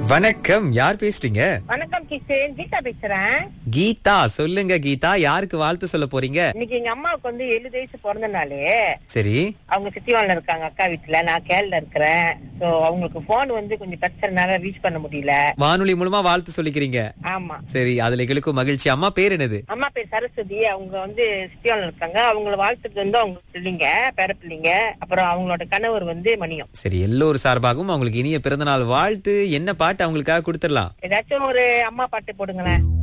வணக்கம் யார் பேசுறீங்க வணக்கம் கிஷன் கீதா பேசுறேன் கீதா சொல்லுங்க கீதா யாருக்கு வாழ்த்து சொல்ல போறீங்க இன்னைக்கு எங்க அம்மாவுக்கு வந்து ஏழு வயசு பிறந்த நாளு சரி அவங்க சித்திவான்ல இருக்காங்க அக்கா வீட்டுல நான் கேரள இருக்கிறேன் சோ அவங்களுக்கு போன் வந்து கொஞ்சம் பிரச்சனைனால ரீச் பண்ண முடியல வானொலி மூலமா வாழ்த்து சொல்லிக்கிறீங்க ஆமா சரி அதுல எங்களுக்கும் மகிழ்ச்சி அம்மா பேர் என்னது அம்மா பேர் சரஸ்வதி அவங்க வந்து சித்திவான்ல இருக்காங்க அவங்கள வாழ்த்துட்டு வந்து அவங்க பிள்ளைங்க பேர பிள்ளைங்க அப்புறம் அவங்களோட கணவர் வந்து மணியம் சரி எல்லோரும் சார்பாகவும் அவங்களுக்கு இனிய பிறந்தநாள் வாழ்த்து என்ன பாட்டு அவங்களுக்காக கொடுத்துடலாம் ஏதாச்சும் ஒரு அம்மா பாட்டு போடுங்களேன்